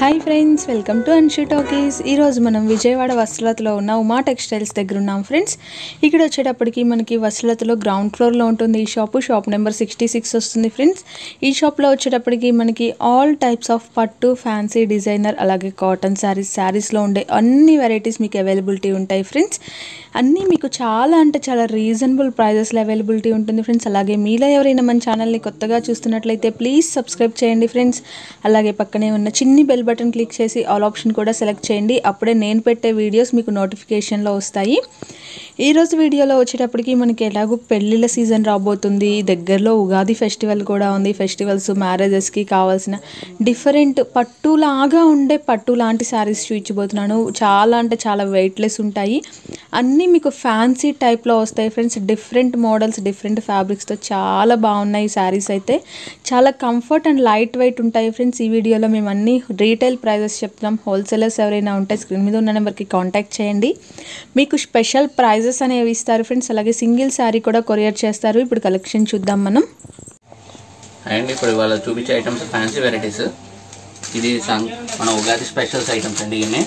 Hi friends welcome to Anshu talkies ఈరోజు మనం విజయవాడ వస్త్రలతలో ఉన్న ఉమా టెక్స్టైల్స్ దగ్గర ఉన్నాం ఫ్రెండ్స్ ఇక్కడ వచ్చేటప్పటికి మనకి వస్త్రలతలో గ్రౌండ్ ఫ్లోర్లో ఉంటుంది ఈ shop shop number sixty six వస్తుంది ఫ్రెండ్స్ ఈ షాప్లో వచ్చేటప్పటికి మనకి ఆల్ టైప్స్ ఆఫ్ పట్టు ఫ్యాన్సీ డిజైనర్ అలాగే కాటన్ శారీస్ శారీస్లో ఉండే అన్ని వెరైటీస్ మీకు అవైలబిలిటీ ఉంటాయి ఫ్రెండ్స్ అన్నీ మీకు చాలా అంటే చాలా రీజనబుల్ ప్రైజెస్లో అవైలబిలిటీ ఉంటుంది ఫ్రెండ్స్ అలాగే మీలో ఎవరైనా మన ఛానల్ని కొత్తగా చూస్తున్నట్లయితే ప్లీజ్ సబ్స్క్రైబ్ చేయండి ఫ్రెండ్స్ అలాగే పక్కనే ఉన్న చిన్ని బెల్ బటన్ క్లిక్ చేసి ఆల్ ఆప్షన్ కూడా సెలెక్ట్ చేయండి అప్పుడే నేను పెట్టే వీడియోస్ మీకు నోటిఫికేషన్లో వస్తాయి ఈరోజు వీడియోలో వచ్చేటప్పటికి మనకి ఎలాగో పెళ్ళిళ్ళ సీజన్ రాబోతుంది దగ్గరలో ఉగాది ఫెస్టివల్ కూడా ఉంది ఫెస్టివల్స్ మ్యారేజెస్కి కావాల్సిన డిఫరెంట్ పట్టులాగా ఉండే పట్టు లాంటి శారీస్ చూపించబోతున్నాను చాలా అంటే చాలా వెయిట్లెస్ ఉంటాయి అన్నీ మీకు ఫ్యాన్సీ టైప్లో వస్తాయి ఫ్రెండ్స్ డిఫరెంట్ మోడల్స్ డిఫరెంట్ ఫ్యాబ్రిక్స్తో చాలా బాగున్నాయి శారీస్ అయితే చాలా కంఫర్ట్ అండ్ లైట్ వెయిట్ ఉంటాయి ఫ్రెండ్స్ ఈ వీడియోలో మేము అన్ని రీటైల్ ప్రైజెస్ చెప్తున్నాం హోల్సేలర్స్ ఎవరైనా ఉంటే స్క్రీన్ మీద ఉన్న నెంబర్కి కాంటాక్ట్ చేయండి మీకు స్పెషల్ ప్రైజెస్ అనేవి ఇస్తారు ఫ్రెండ్స్ అలాగే సింగిల్ శారీ కూడా కొరియర్ చేస్తారు ఇప్పుడు కలెక్షన్ చూద్దాం మనం అండ్ ఇప్పుడు ఇవాళ చూపించే ఐటమ్స్ ఫ్యాన్సీ వెరైటీస్ ఇది సం- మన ఉగాది స్పెషల్స్ ఐటమ్స్ అండి ఇవన్నీ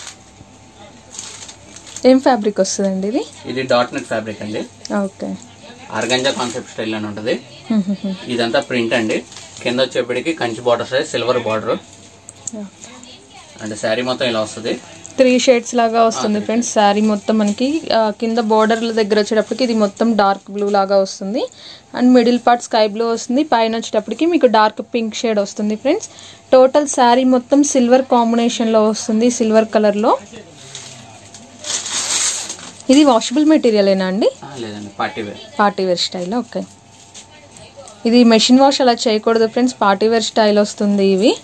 ఏం ఫ్యాబ్రిక్ వస్తుందండి ఇది ఇది డాట్ నెట్ ఫ్యాబ్రిక్ అండి ఓకే ఆర్గంజా కాన్సెప్ట్ స్టైల్ అని ఉంటుంది ఇదంతా ప్రింట్ అండి కింద వచ్చేప్పటికి Kanchi borders silver border and sari మొత్తం ఇలా వస్తుంది త్రీ షేడ్స్ లాగా వస్తుంది ఫ్రెండ్స్ శారీ మొత్తం మనకి ఆ, కింద బోర్డర్ల దగ్గర వచ్చేటప్పటికి ఇది మొత్తం డార్క్ బ్లూ లాగా వస్తుంది and middle part sky blue వస్తుంది పైన వచ్చేటప్పటికి మీకు డార్క్ పింక్ షేడ్ వస్తుంది ఫ్రెండ్స్ టోటల్ శారీ మొత్తం సిల్వర్ కాంబినేషన్లో వస్తుంది సిల్వర్ కలర్లో ఇది వాషబుల్ మెటీరియలేనా అండి ఆ, లేదండి party wear party wear style okay ఇది మెషిన్ వాష్ అలా చేయకూడదు ఫ్రెండ్స్ పార్టీ వేర్ స్టైల్ వస్తుంది ఇవి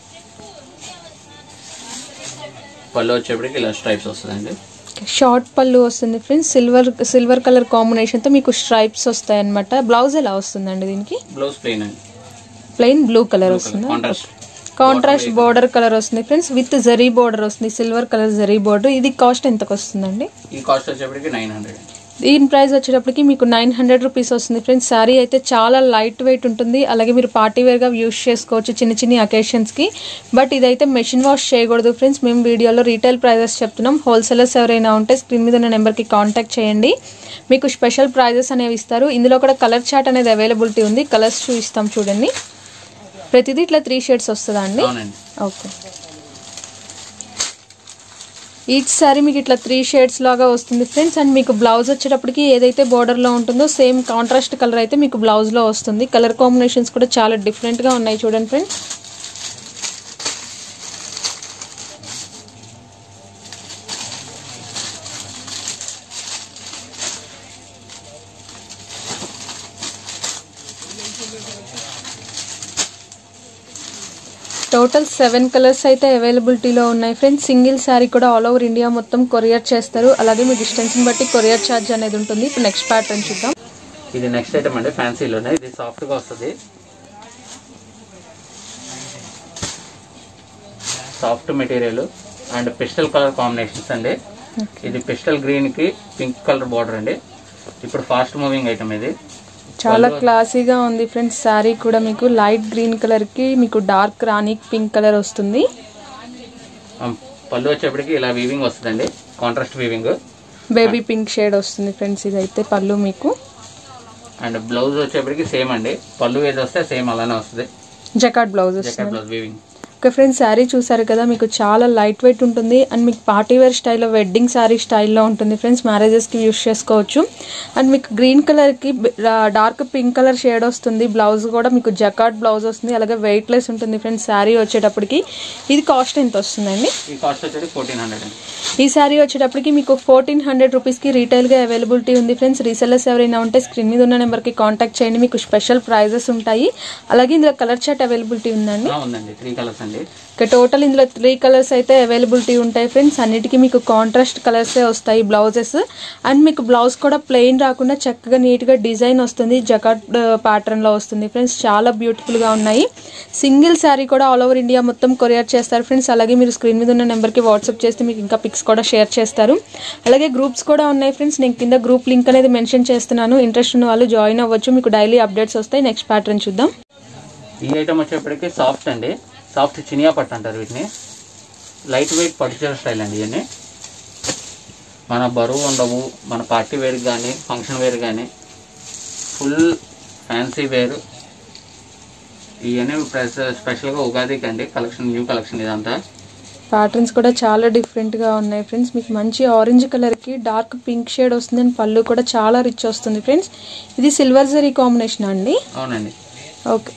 పళ్ళు వచ్చేప్పటికి ఇలా స్ట్రైప్స్ వస్తుందండి షార్ట్ పళ్ళు వస్తుంది ఫ్రెండ్స్ సిల్వర్ సిల్వర్ కలర్ కాంబినేషన్తో మీకు స్ట్రైప్స్ వస్తాయి అనమాట బ్లౌజ్ ఎలా వస్తుందండి దీనికి బ్లౌజ్ ప్లెయిన్ అండి ప్లెయిన్ బ్లూ కలర్ వస్తుంది కాంట్రాస్ట్ కాంట్రాస్ట్ బోర్డర్ కలర్ వస్తుంది ఫ్రెండ్స్ విత్ జరీ బోర్డర్ వస్తుంది సిల్వర్ కలర్ జరీ బోర్డర్ ఇది కాస్ట్ ఎంతకు వస్తుందండి ఈ కాస్ట్ వచ్చేప్పటికి నైన్ హండ్రెడ్ దీని ప్రైస్ వచ్చేటప్పటికి మీకు నైన్ హండ్రెడ్ రూపీస్ వస్తుంది ఫ్రెండ్స్ శారీ అయితే చాలా లైట్ వెయిట్ ఉంటుంది అలాగే మీరు పార్టీ వేర్గా యూస్ చేసుకోవచ్చు చిన్న చిన్న అకేషన్స్కి బట్ ఇదైతే మెషిన్ వాష్ చేయకూడదు ఫ్రెండ్స్ మేము వీడియోలో రీటైల్ ప్రైజెస్ చెప్తున్నాం హోల్సేలర్స్ ఎవరైనా ఉంటే స్క్రీన్ మీద ఉన్న నెంబర్కి కాంటాక్ట్ చేయండి మీకు స్పెషల్ ప్రైజెస్ అనేవి ఇస్తారు ఇందులో కూడా కలర్ చార్ట్ అనేది అవైలబిలిటీ ఉంది కలర్స్ చూపిస్తాం చూడండి ప్రతిదీ ఇట్లా త్రీ షేడ్స్ వస్తుందా అండి అవునండి ఓకే ఈచ్ సారీ మీకు ఇట్లా త్రీ షేడ్స్ లాగా వస్తుంది ఫ్రెండ్స్ అండ్ మీకు బ్లౌజ్ వచ్చేటప్పటికి ఏదైతే బార్డర్లో ఉంటుందో సేమ్ కాంట్రాస్ట్ కలర్ అయితే మీకు బ్లౌజ్లో వస్తుంది కలర్ కాంబినేషన్స్ కూడా చాలా డిఫరెంట్గా ఉన్నాయి చూడండి ఫ్రెండ్స్ టోటల్ సెవెన్ కలర్స్ అయితే అవైలబిలిటీలో ఉన్నాయి ఫ్రెండ్స్ సింగిల్ శారీ కూడా ఆల్ ఓవర్ ఇండియా మొత్తం కొరియర్ చేస్తారు అలాగే మీ డిస్టెన్స్ని బట్టి కొరియర్ ఛార్జ్ అనేది ఉంటుంది ఇప్పుడు నెక్స్ట్ ప్యాటర్న్ చూద్దాం ఇది నెక్స్ట్ ఐటమ్ అండి ఫ్యాన్సీలోనే ఇది సాఫ్ట్గా వస్తుంది soft material and pastel colour combinations అండి ఇది పిస్టల్ గ్రీన్ కి పింక్ కలర్ బార్డర్ అండి ఇప్పుడు ఫాస్ట్ మూవింగ్ ఐటమ్ ఇది చాలా క్లాసీగా ఉంది ఫ్రెండ్స్ శారీ కూడా మీకు లైట్ గ్రీన్ కలర్కి మీకు డార్క్ రాణి పింక్ కలర్ వస్తుంది ఆ, పళ్ళు వచ్చేప్పటికి ఇలా వీవింగ్ వస్తుందండి contrast weaving baby pink shade వస్తుంది ఫ్రెండ్స్ ఇదైతే పళ్ళు మీకు అండ్ బ్లౌజ్ వచ్చేప్పటికి సేమ్ అండి పళ్ళు ఏది వస్తే సేమ్ అలానే వస్తుంది జకాట్ బ్లౌజ్ జకెట్ వస్తుంది blouse weaving okay friends sari చూసారు కదా మీకు చాలా లైట్ వెయిట్ ఉంటుంది అండ్ మీకు పార్టీ వేర్ స్టైల్లో వెడ్డింగ్ శారీ స్టైల్లో ఉంటుంది ఫ్రెండ్స్ మ్యారేజెస్కి యూస్ చేసుకోవచ్చు అండ్ మీకు గ్రీన్ కలర్కి డార్క్ పింక్ కలర్ షేడ్ వస్తుంది బ్లౌజ్ కూడా మీకు జకాట్ బ్లౌజ్ వస్తుంది అలాగే వెయిట్లెస్ ఉంటుంది ఫ్రెండ్స్ శారీ వచ్చేటప్పటికి ఇది కాస్ట్ ఎంత వస్తుందండి ఈ కాస్ట్ వచ్చేది ఫోర్టీన్ హండ్రెడ్ అండి ఈ శారీ వచ్చేటప్పటికి మీకు ఫోర్టీన్ హండ్రెడ్ రూపీస్కి రీటైల్గా అవైలబిలిటీ ఉంది ఫ్రెండ్స్ రీసెల్లర్స్ ఎవరైనా ఉంటే స్క్రీన్ మీద ఉన్న నెంబర్కి కాంటాక్ట్ చేయండి మీకు స్పెషల్ ప్రైజెస్ ఉంటాయి అలాగే ఇందులో కలర్ చార్ట్ అవైలబిలిటీ ఉందండి ఆ, ఉందండి త్రీ కలర్స్ అండి ఇక టోటల్ ఇందులో త్రీ కలర్స్ అయితే అవైలబిలిటీ ఉంటాయి ఫ్రెండ్స్ అన్నిటికీ మీకు కాంట్రాస్ట్ కలర్సే వస్తాయి బ్లౌజెస్ అండ్ మీకు బ్లౌజ్ కూడా ప్లెయిన్ రాకుండా చక్కగా నీట్గా డిజైన్ వస్తుంది జకాట్ ప్యాటర్న్లో వస్తుంది ఫ్రెండ్స్ చాలా బ్యూటిఫుల్గా ఉన్నాయి సింగిల్ శారీ కూడా ఆల్ ఓవర్ ఇండియా మొత్తం కొరియర్ చేస్తారు ఫ్రెండ్స్ అలాగే మీరు స్క్రీన్ మీద ఉన్న నెంబర్కి వాట్సాప్ చేస్తే మీకు ఇంకా పిక్స్ కూడా షేర్ చేస్తారు అలాగే గ్రూప్స్ కూడా ఉన్నాయి ఫ్రెండ్స్ నేను కింద గ్రూప్ లింక్ అనేది మెన్షన్ చేస్తున్నాను ఇంట్రెస్ట్ ఉన్న వాళ్ళు జాయిన్ అవ్వచ్చు మీకు డైలీ అప్డేట్స్ వస్తాయి నెక్స్ట్ ప్యాటర్న్ చూద్దాం ఈ ఐటమ్ వచ్చేప్పటికి సాఫ్ట్ అండి సాఫ్ట్ చినియా పట్టు అంటారు వీటిని లైట్ వెయిట్ పట్టుచీర స్టైల్ అండి ఇవన్నీ మన బరువు ఉండవు మన పార్టీ వేర్ కానీ ఫంక్షన్ వేర్ కానీ ఫుల్ ఫ్యాన్సీ వేర్ ఇవన్నీ ప్రెస్ స్పెషల్గా ఉగాదికి అండి కలెక్షన్ న్యూ కలెక్షన్ ఇదంతా ప్యాటర్న్స్ కూడా చాలా డిఫరెంట్గా ఉన్నాయి ఫ్రెండ్స్ మీకు మంచి ఆరెంజ్ కలర్కి డార్క్ పింక్ షేడ్ వస్తుంది అండ్ పళ్ళు కూడా చాలా రిచ్ వస్తుంది ఫ్రెండ్స్ ఇది సిల్వర్ జరీ కాంబినేషన్ అండి అవునండి ఓకే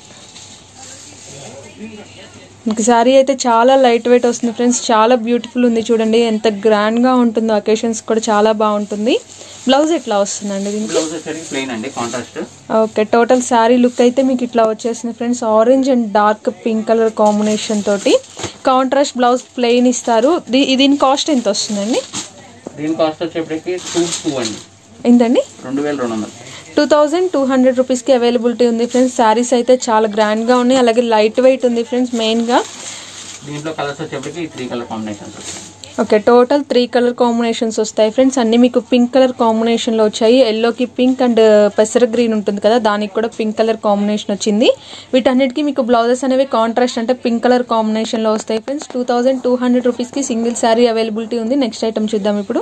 మీకు శారీ అయితే చాలా లైట్ వెయిట్ వస్తుంది ఫ్రెండ్స్ చాలా బ్యూటిఫుల్ ఉంది చూడండి ఎంత గ్రాండ్గా ఉంటుందో అకేషన్స్ కూడా చాలా బాగుంటుంది బ్లౌజ్ ఎట్లా వస్తుందండి దీనికి బ్లౌజ్ వచ్చేసరికి ప్లెయిన్ అండి contrast okay total sari look అయితే మీకు ఇట్లా వచ్చేసింది friends orange and dark pink colour combination తోటి కాంట్రాస్ట్ బ్లౌజ్ ప్లెయిన్ ఇస్తారు దీ- దీని కాస్ట్ ఎంత వస్తుందండి దీని కాస్ట్ వచ్చేప్పటికి టూ టూ అండి ఏంటండి రెండు వేల రెండు వందలు టూ థౌజండ్ టూ హండ్రెడ్ రూపీస్కి అవైలబిలిటీ ఉంది ఫ్రెండ్స్ శారీస్ అయితే చాలా గ్రాండ్గా ఉన్నాయి అలాగే లైట్ వెయిట్ ఉంది ఫ్రెండ్స్ మెయిన్గా దీంట్లో కలర్స్ వచ్చేప్పటికి త్రీ కలర్ కాంబినేషన్స్ వస్తాయి okay total three colour combinations వస్తాయి ఫ్రెండ్స్ అన్ని మీకు పింక్ కలర్ కాంబినేషన్లో వచ్చాయి ఎల్లోకి పింక్ అండ్ పెసర గ్రీన్ ఉంటుంది కదా దానికి కూడా పింక్ కలర్ కాంబినేషన్ వచ్చింది వీటన్నిటికీ మీకు బ్లౌజెస్ అనేవి కాంట్రాస్ట్ అంటే పింక్ కలర్ కాంబినేషన్లో వస్తాయి friends two thousand two hundred రూపీస్కి సింగిల్ శారీ అవైలబిలిటీ ఉంది నెక్స్ట్ ఐటమ్ చూద్దాం ఇప్పుడు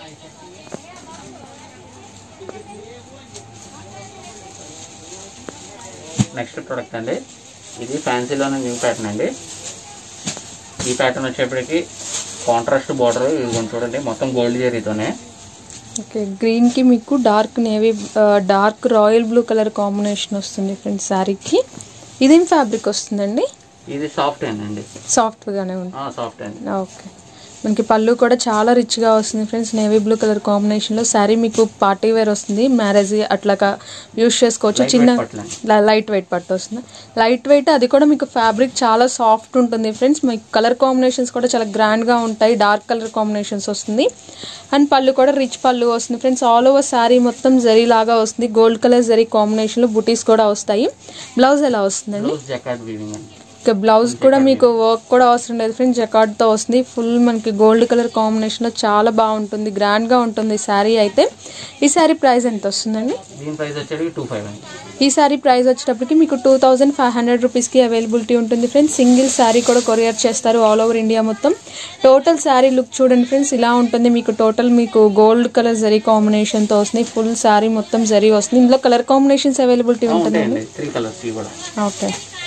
నెక్స్ట్ ప్రోడక్ట్ అండి ఇది ఫ్యాన్సీలోనే న్యూ ప్యాటర్న్ అండి ఈ ప్యాటర్న్ వచ్చేప్పటికి కాంట్రాస్ట్ బార్డర్ ఇది చూడండి మొత్తం గోల్డ్ జరీతోనే ఓకే గ్రీన్కి మీకు dark navy dark royal blue colour combination వస్తుంది ఫ్రెండ్స్ శారీకి ఇదేం ఫ్యాబ్రిక్ వస్తుందండి ఇది సాఫ్ట్ అండి సాఫ్ట్గానే ఉంది సాఫ్ట్ అండి ఓకే మనకి పళ్ళు కూడా చాలా రిచ్గా వస్తుంది ఫ్రెండ్స్ నేవీ బ్లూ కలర్ కాంబినేషన్లో శారీ మీకు పార్టీ వేర్ వస్తుంది మ్యారేజ్ అట్లా యూస్ చేసుకోవచ్చు Light చిన్న weight పట్టులండి. లైట్ వెయిట్ పట్టు వస్తుంది లైట్ వెయిట్ అది కూడా మీకు ఫ్యాబ్రిక్ చాలా సాఫ్ట్ ఉంటుంది ఫ్రెండ్స్ మీకు కలర్ కాంబినేషన్స్ కూడా చాలా గ్రాండ్గా ఉంటాయి డార్క్ కలర్ కాంబినేషన్స్ వస్తుంది అండ్ పళ్ళు కూడా రిచ్ పళ్ళు వస్తుంది ఫ్రెండ్స్ ఆల్ ఓవర్ శారీ మొత్తం జరీ లాగా వస్తుంది గోల్డ్ కలర్ జరీ కాంబినేషన్లో బుటీస్ కూడా వస్తాయి బ్లౌజ్ ఎలా వస్తుందండి బ్లౌజ్ జకాట్ వీవింగ్ అండి ఇక బ్లౌజ్ కూడా మీకు వర్క్ కూడా అవసరం లేదు ఫ్రెండ్స్ జకార్డ్తో వస్తుంది ఫుల్ మనకి గోల్డ్ కలర్ కాంబినేషన్లో చాలా బాగుంటుంది గ్రాండ్గా ఉంటుంది ఈ శారీ అయితే ఈ శారీ ప్రైస్ ఎంత వస్తుందండి దీని ప్రైస్ వచ్చేది టూ ఫైవ్ అండి ఈ శారీ ప్రైస్ వచ్చేటప్పటికి మీకు టూ థౌజండ్ ఫైవ్ హండ్రెడ్ రూపీస్కి అవైలబిలిటీ ఉంటుంది ఫ్రెండ్స్ సింగిల్ శారీ కూడా కొరియర్ చేస్తారు ఆల్ ఓవర్ ఇండియా మొత్తం టోటల్ శారీ లుక్ చూడండి ఫ్రెండ్స్ ఇలా ఉంటుంది మీకు టోటల్ మీకు గోల్డ్ కలర్ జరీ కాంబినేషన్తో వస్తుంది ఫుల్ శారీ మొత్తం జరీ వస్తుంది ఇందులో కలర్ కాంబినేషన్స్ అవైలబిలిటీ ఉంటుందండి ఉంటాయండి త్రీ కలర్స్ ఇవి కూడా okay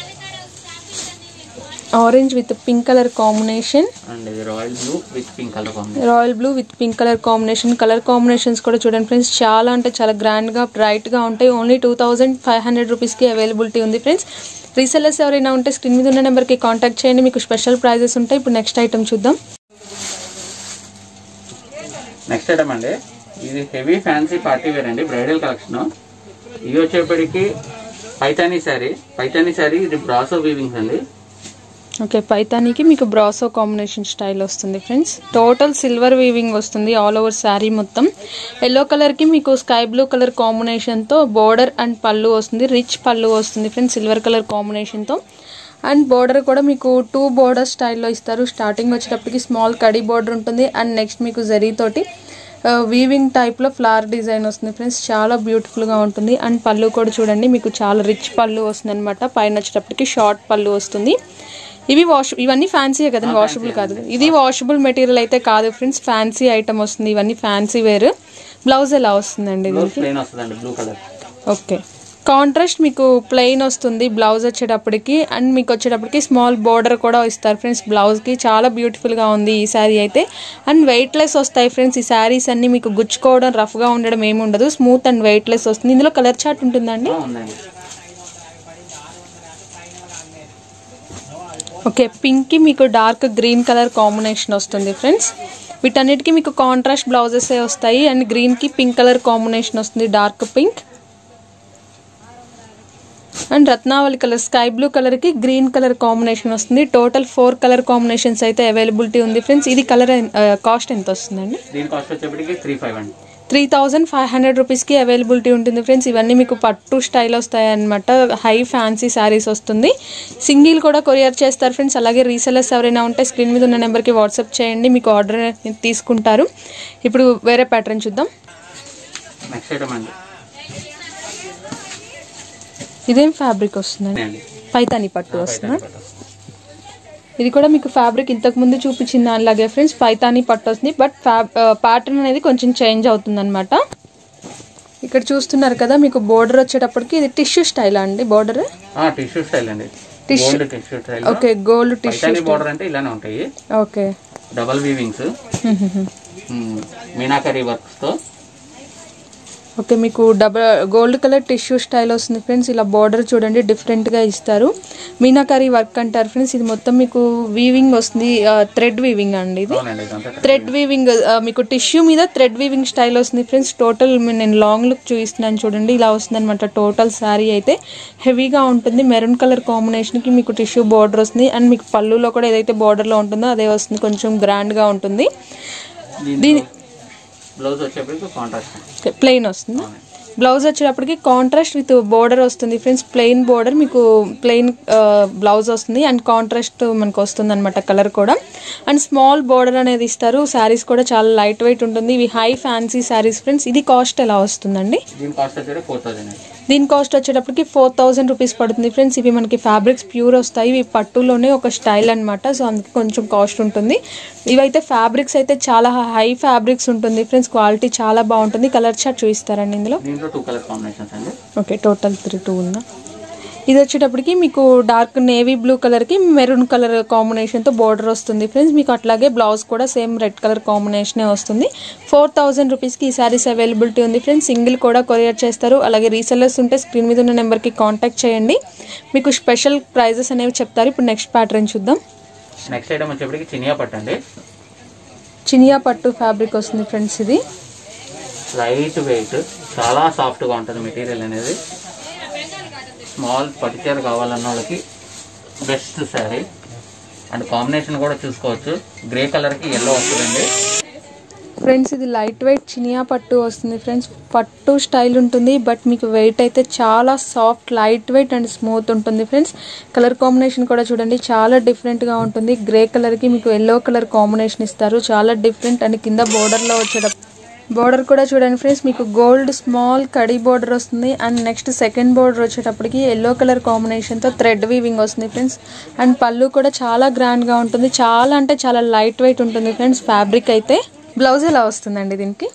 orange with pink colour combination and ఇది royal blue with pink colour combination royal blue with pink colour combination colour combinations కూడా చూడండి ఫ్రెండ్స్ చాలా అంటే చాలా గ్రాండ్గా బ్రైట్గా ఉంటాయి only two thousand five hundred రూపీస్కి అవైలబిలిటీ ఉంది ఫ్రెండ్స్ రీసెల్లర్స్ ఎవరైనా ఉంటే స్క్రీన్ మీద ఉన్న నెంబర్కి కాంటాక్ట్ చేయండి మీకు స్పెషల్ ప్రైజెస్ ఉంటాయి ఇప్పుడు నెక్స్ట్ ఐటమ్ చూద్దాం నెక్స్ట్ ఐటమ్ అండి ఇది హెవీ ఫ్యాన్సీ పార్టీ వేర్ అండి బ్రైడల్ కలెక్షన్ ఇవి వచ్చేప్పటికి పైతానీ శారీ పైతానీ శారీ ఇది బ్రాసో వీవింగ్స్ అండి ఓకే పైతానికి మీకు బ్రాసో కాంబినేషన్ స్టైల్ వస్తుంది ఫ్రెండ్స్ టోటల్ సిల్వర్ వీవింగ్ వస్తుంది ఆల్ ఓవర్ శారీ మొత్తం ఎల్లో కలర్కి మీకు స్కై బ్లూ కలర్ కాంబినేషన్తో బోర్డర్ అండ్ పళ్ళు వస్తుంది రిచ్ పళ్ళు వస్తుంది ఫ్రెండ్స్ సిల్వర్ కలర్ కాంబినేషన్తో అండ్ బోర్డర్ కూడా మీకు టూ బోర్డర్ స్టైల్లో ఇస్తారు స్టార్టింగ్ వచ్చేటప్పటికి స్మాల్ కడీ బోర్డర్ ఉంటుంది అండ్ నెక్స్ట్ మీకు జరీతోటి వీవింగ్ టైప్లో ఫ్లవర్ డిజైన్ వస్తుంది ఫ్రెండ్స్ చాలా బ్యూటిఫుల్గా ఉంటుంది అండ్ పళ్ళు కూడా చూడండి మీకు చాలా రిచ్ పళ్ళు వస్తుంది అనమాట పైన వచ్చేటప్పటికి షార్ట్ పళ్ళు వస్తుంది ఇవి వాష్ ఇవన్నీ ఫ్యాన్సీ కదండి వాషబుల్ కాదు ఇది వాషబుల్ మెటీరియల్ అయితే కాదు ఫ్రెండ్స్ ఫ్యాన్సీ ఐటమ్ వస్తుంది ఇవన్నీ ఫ్యాన్సీ వేర్ బ్లౌజ్ ఎలా వస్తుందండి బ్లౌజ్ దీనికి ప్లెయిన్ వస్తుందండి బ్లూ కలర్ ఓకే కాంట్రాస్ట్ మీకు ప్లెయిన్ వస్తుంది బ్లౌజ్ వచ్చేటప్పటికి అండ్ మీకు వచ్చేటప్పటికి స్మాల్ బోర్డర్ కూడా ఇస్తారు ఫ్రెండ్స్ బ్లౌజ్కి చాలా బ్యూటిఫుల్గా ఉంది ఈ శారీ అయితే అండ్ వెయిట్లెస్ వస్తాయి ఫ్రెండ్స్ ఈ శారీస్ అన్ని మీకు గుచ్చుకోవడం రఫ్గా ఉండడం ఏమి ఉండదు స్మూత్ అండ్ వెయిట్లెస్ వస్తుంది ఇందులో కలర్ చార్ట్ ఉంటుందండి ఉందండి ఓకే పింక్కి మీకు డార్క్ గ్రీన్ కలర్ కాంబినేషన్ వస్తుంది ఫ్రెండ్స్ వీటన్నిటికీ మీకు కాంట్రాస్ట్ బ్లౌజెస్ వస్తాయి అండ్ గ్రీన్కి పింక్ కలర్ కాంబినేషన్ వస్తుంది డార్క్ పింక్ అండ్ రత్నావళి కలర్ స్కై బ్లూ కలర్కి గ్రీన్ కలర్ కాంబినేషన్ వస్తుంది టోటల్ ఫోర్ కలర్ కాంబినేషన్స్ అయితే అవైలబిలిటీ ఉంది ఫ్రెండ్స్ ఇది కలర్ కాస్ట్ ఎంత వస్తుందండి దీని కాస్ట్ వచ్చేప్పటికి త్రీ ఫైవ్ అండి త్రీ థౌజండ్ ఫైవ్ హండ్రెడ్ రూపీస్కి అవైలబిలిటీ ఉంటుంది ఫ్రెండ్స్ ఇవన్నీ మీకు పట్టు స్టైల్ వస్తాయి అనమాట హై ఫ్యాన్సీ శారీస్ వస్తుంది సింగిల్ కూడా కొరియర్ చేస్తారు ఫ్రెండ్స్ అలాగే రీసెలర్స్ ఎవరైనా ఉంటే స్క్రీన్ మీద ఉన్న నెంబర్కి వాట్సాప్ చేయండి మీకు ఆర్డర్ తీసుకుంటారు ఇప్పుడు వేరే ప్యాటర్న్ చూద్దాం నెక్స్ట్ ఐటమ్ అండి ఇదేం ఫ్యాబ్రిక్ వస్తుందండి అండి పైతాని పట్టు వస్తుందా ఇది కూడా మీకు ఫ్యాబ్రిక్ ఇంతకు ముందు చూపించిన దానిలాగే ఫ్రెండ్స్ పైతాని పట్టు వస్తుంది బట్ ఫ్యాబ్ ప్యాటర్న్ అనేది కొంచెం చేంజ్ అవుతుంది అనమాట ఇక్కడ చూస్తున్నారు కదా మీకు బోర్డర్ వచ్చేటప్పటికి ఇది టిష్యూ స్టైల్ అండి బోర్డర్ టిష్యూ స్టైల్ అండి Tissue. Gold tissue style okay gold tissue Paithani border అంటే ఇలానే ఉంటాయి okay double weavings meenakari works తో ఓకే మీకు double gold colour tissue style వస్తుంది ఫ్రెండ్స్ ఇలా బార్డర్ చూడండి డిఫరెంట్గా ఇస్తారు మీనాకరీ వర్క్ అంటారు ఫ్రెండ్స్ ఇది మొత్తం మీకు వీవింగ్ వస్తుంది థ్రెడ్ వీవింగ్ అండి ఇది అవునండి ఇదంతా థ్రెడ్ వీవింగ్ మీకు టిష్యూ మీద థ్రెడ్ వీవింగ్ స్టైల్ వస్తుంది ఫ్రెండ్స్ టోటల్ నేను లాంగ్ లుక్ చూపిస్తున్నాను చూడండి ఇలా వస్తుంది అనమాట టోటల్ శారీ అయితే హెవీగా ఉంటుంది మెరూన్ కలర్ కాంబినేషన్కి మీకు టిష్యూ బార్డర్ వస్తుంది అండ్ మీకు పళ్ళులో కూడా ఏదైతే బార్డర్లో ఉంటుందో అదే వస్తుంది కొంచెం గ్రాండ్గా ఉంటుంది దీని బ్లౌజ్ వచ్చేప్పటికి కాంట్రాస్ట్ ప్లెయిన్ వస్తుంది బ్లౌజ్ వచ్చేటప్పటికి కాంట్రాస్ట్ విత్ బోర్డర్ వస్తుంది ఫ్రెండ్స్ ప్లెయిన్ బోర్డర్ మీకు ప్లెయిన్ బ్లౌజ్ వస్తుంది అండ్ కాంట్రాస్ట్ మనకు వస్తుంది అనమాట కలర్ కూడా అండ్ స్మాల్ బోర్డర్ అనేది ఇస్తారు శారీస్ కూడా చాలా లైట్ వెయిట్ ఉంటుంది ఇవి హై ఫ్యాన్సీ శారీస్ ఫ్రెండ్స్ ఇది కాస్ట్ ఎలా వస్తుందండి దీని కాస్ట్ వచ్చేది ఫోర్ థౌసండ్ అండి దీని కాస్ట్ వచ్చేటప్పటికి ఫోర్ థౌజండ్ రూపీస్ పడుతుంది ఫ్రెండ్స్ ఇవి మనకి ఫ్యాబ్రిక్స్ ప్యూర్ వస్తాయి ఇవి పట్టులోనే ఒక స్టైల్ అన్నమాట సో అందుకే కొంచెం కాస్ట్ ఉంటుంది ఇవైతే ఫ్యాబ్రిక్స్ అయితే చాలా హై ఫ్యాబ్రిక్స్ ఉంటుంది ఫ్రెండ్స్ క్వాలిటీ చాలా బాగుంటుంది కలర్ చార్ట్ చూపిస్తారండి ఇందులో దీంట్లో టూ కలర్ కాంబినేషన్స్ అండి ఓకే టోటల్ త్రీ టూ ఉందా ఇది వచ్చేటప్పటికి మీకు డార్క్ నేవీ బ్లూ కలర్కి మెరూన్ కలర్ కాంబినేషన్తో బార్డర్ వస్తుంది ఫ్రెండ్స్ మీకు అట్లాగే బ్లౌజ్ కూడా సేమ్ రెడ్ కలర్ కాంబినేషనే వస్తుంది ఫోర్ థౌజండ్ రూపీస్కి ఈ శారీస్ అవైలబిలిటీ ఉంది ఫ్రెండ్స్ సింగిల్ కూడా కొరియర్ చేస్తారు అలాగే రీసెల్లర్స్ ఉంటే స్క్రీన్ మీద ఉన్న నెంబర్కి కాంటాక్ట్ చేయండి మీకు స్పెషల్ ప్రైజెస్ అనేవి చెప్తారు ఇప్పుడు నెక్స్ట్ ప్యాటర్న్ చూద్దాం నెక్స్ట్ ఐటమ్ వచ్చేప్పటికి చినియా పట్టు అండి చినియా పట్టు ఫ్యాబ్రిక్ వస్తుంది ఫ్రెండ్స్ ఇది లైట్ వెయిట్ చాలా సాఫ్ట్గా ఉంటుంది మెటీరియల్ అనేది స్మాల్ పట్టుచీర కావాలన్న వాళ్ళకి బెస్ట్ శారీ అండ్ కాంబినేషన్ కూడా చూసుకోవచ్చు గ్రే కలర్కి ఎల్లో వస్తుందండి ఫ్రెండ్స్ ఇది లైట్ వెయిట్ చినియా పట్టు వస్తుంది ఫ్రెండ్స్ పట్టు స్టైల్ ఉంటుంది బట్ మీకు వెయిట్ అయితే చాలా soft light weight and smooth ఉంటుంది ఫ్రెండ్స్ కలర్ కాంబినేషన్ కూడా చూడండి చాలా డిఫరెంట్గా ఉంటుంది గ్రే కలర్కి మీకు ఎల్లో కలర్ కాంబినేషన్ ఇస్తారు చాలా డిఫరెంట్ అండ్ కింద బోర్డర్లో వచ్చేటప్పుడు బోర్డర్ కూడా చూడండి ఫ్రెండ్స్ మీకు గోల్డ్ స్మాల్ కడి బోర్డర్ వస్తుంది అండ్ నెక్స్ట్ సెకండ్ బోర్డర్ వచ్చేటప్పటికి ఎల్లో కలర్ కాంబినేషన్తో థ్రెడ్ వీవింగ్ వస్తుంది ఫ్రెండ్స్ అండ్ పళ్ళు కూడా చాలా గ్రాండ్గా ఉంటుంది చాలా అంటే చాలా లైట్ వెయిట్ ఉంటుంది ఫ్రెండ్స్ ఫ్యాబ్రిక్ అయితే బ్లౌజ్ ఎలా వస్తుందండి దీనికి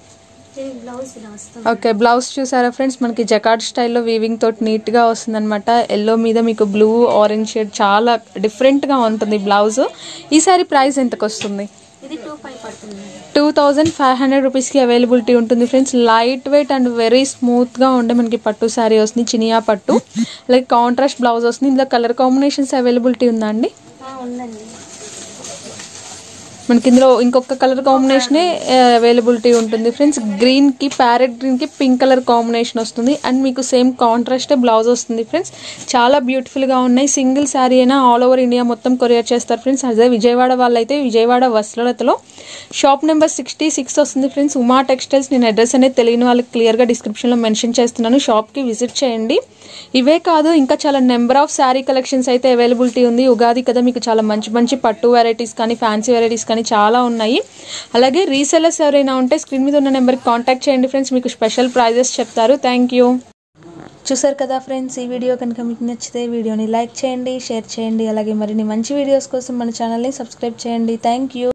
ఓకే బ్లౌజ్ చూసారా ఫ్రెండ్స్ మనకి జకార్డ్ స్టైల్లో వీవింగ్ తోటి నీట్గా వస్తుంది అనమాట ఎల్లో మీద మీకు బ్లూ ఆరెంజ్ షేడ్ చాలా డిఫరెంట్గా ఉంటుంది బ్లౌజ్ ఈ సారీ ప్రైస్ ఎంతకు వస్తుంది ఇది టూ ఫైవ్ పడుతుంది టూ థౌజండ్ ఫైవ్ హండ్రెడ్ రూపీస్కి అవైలబిలిటీ ఉంటుంది friends light weight and very స్మూత్గా ఉండే మనకి పట్టు శారీ వస్తుంది చినియా పట్టు అలాగే కాంట్రాస్ట్ బ్లౌజ్ వస్తుంది ఇందులో కలర్ కాంబినేషన్స్ అవైలబిలిటీ ఉందా అండి ఆ, ఉందండి మనకి ఇందులో ఇంకొక కలర్ కాంబినేషనే అవైలబిలిటీ ఉంటుంది ఫ్రెండ్స్ గ్రీన్కి ప్యారెట్ గ్రీన్కి పింక్ కలర్ కాంబినేషన్ వస్తుంది అండ్ మీకు సేమ్ కాంట్రాస్టే బ్లౌజ్ వస్తుంది ఫ్రెండ్స్ చాలా బ్యూటిఫుల్గా ఉన్నాయి సింగిల్ శారీ అయినా ఆల్ ఓవర్ ఇండియా మొత్తం కొరియర్ చేస్తారు ఫ్రెండ్స్ అదే విజయవాడ వాళ్ళైతే విజయవాడ వస్త్రలతలో షాప్ నెంబర్ సిక్స్టీ సిక్స్ వస్తుంది ఫ్రెండ్స్ ఉమా టెక్స్టైల్స్ నేను అడ్రస్ అనేది తెలియని వాళ్ళకి క్లియర్గా డిస్క్రిప్షన్లో మెన్షన్ చేస్తున్నాను షాప్కి విజిట్ చేయండి ఇవే కాదు ఇంకా చాలా నెంబర్ ఆఫ్ శారీ కలెక్షన్స్ అయితే అవైలబిలిటీ ఉంది ఉగాది కదా మీకు చాలా మంచి మంచి పట్టు వెరైటీస్ కానీ ఫ్యాన్సీ వెరైటీస్ కానీ చాలా ఉన్నాయి అలాగే రీసెలర్స్ ఎవరైనా ఉంటే స్క్రీన్ మీద ఉన్న నెంబర్కి కాంటాక్ట్ చేయండి ఫ్రెండ్స్ మీకు స్పెషల్ ప్రైజెస్ చెప్తారు థ్యాంక్ యూ చూసారు కదా ఫ్రెండ్స్ ఈ వీడియో కనుక మీకు నచ్చితే వీడియోని లైక్ చేయండి షేర్ చేయండి అలాగే మరిన్ని మంచి వీడియోస్ కోసం మన ఛానల్ని సబ్స్క్రైబ్ చేయండి థ్యాంక్ యూ